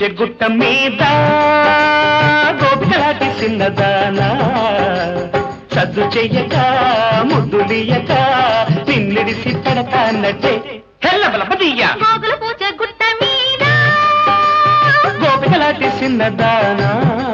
పూచే గుట్ట మీద గోపికలాంటి చిన్నదానా సద్దు చెయ్యక ముద్దులియక నిన్నిడిసి పెడతానట్టే హెల్లబలపదీయ గోగులు పూచే గుట్ట మీద గోపికలాంటి చిన్నదానా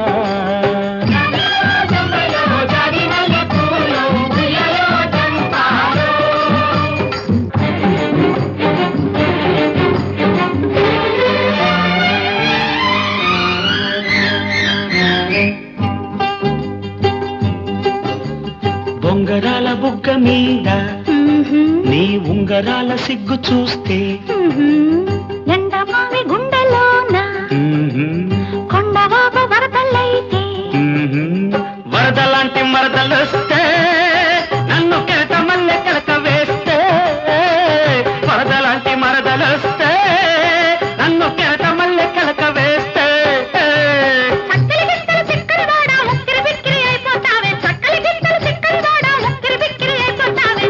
బొంగరాల బుగ్గ మీద నీ ఉంగరాల సిగ్గు చూస్తే ఎండమావి గుండెలోన కొండవాపు వరదలైతే వరద లాంటి మరదలొస్తే నన్ను కెరట మల్లె కెలక వేస్తే వరద లాంటి మరదలొస్తే నన్ను కెరట మల్లె కెలక వేస్తే చక్కలి గిక్కలు చిక్కరి వాడ ముక్కిరి బిక్కిరి అయిపోతావే చక్కలి గిక్కలు చిక్కరి వాడ ముక్కిరి బిక్కిరి అయిపోతావే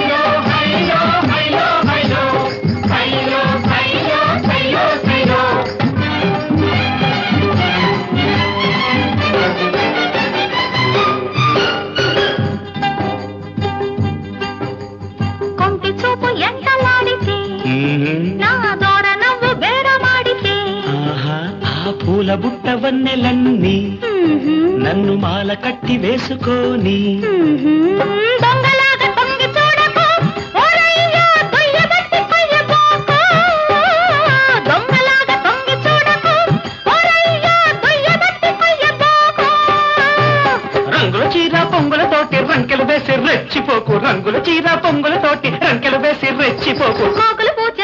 కొంటి చూపు ఎంటలాడితే నా దూర నవ్వు బేరమాడితే ఆహా ఆ పూల బుట్ట వన్నెలన్నీ నన్ను మాల కట్టి వేసుకోని దొంగలాగా తొంగి చూడకు ఓరయ్యా దొయ్యబట్టి కొయ్యబోకు దొంగలాగా తొంగి చూడకు ఓరయ్యా దొయ్యబట్టి కొయ్యబోకు రంగుల చీర పొంగులతోటి రంకెలు వేసి రెచ్చిపోకు రంగుల చీర పొంగులతోటి రంకెలు వేసి రెచ్చిపోకు గోగులు పూజ